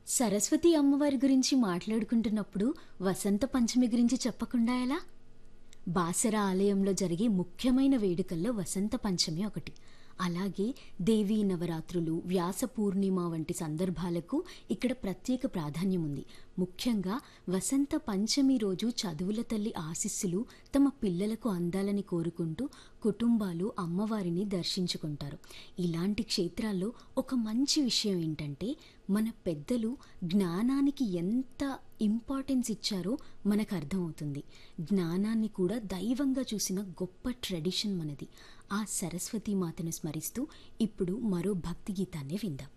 సరస్వతి అమ్మవారి గురించి మాట్లాడుకుంటున్నప్పుడు వసంత పంచమి గురించి చెప్పకుండా ఎలా బాసర ఆలయంలో జరిగే ముఖ్యమైన వేడుకల్లో వసంత పంచమి ఒకటి అలాగే దేవీ నవరాత్రులు వ్యాస పూర్ణిమ వంటి సందర్భాలకు ఇక్కడ ప్రత్యేక ప్రాధాన్యం ఉంది ముఖ్యంగా వసంత పంచమి రోజు చదువుల తల్లి ఆశీస్సులు తమ పిల్లలకు అందాలని కోరుకుంటూ కుటుంబాలు అమ్మవారిని దర్శించుకుంటారు ఇలాంటి క్షేత్రాల్లో ఒక మంచి విషయం ఏంటంటే మన పెద్దలు జ్ఞానానికి ఎంత ఇంపార్టెన్స్ ఇచ్చారో మనకు అర్థమవుతుంది జ్ఞానాన్ని కూడా దైవంగా చూసిన గొప్ప ట్రెడిషన్ మనది ఆ సరస్వతీ మాతను స్మరిస్తూ ఇప్పుడు మరో భక్తి గీతాన్ని విందాం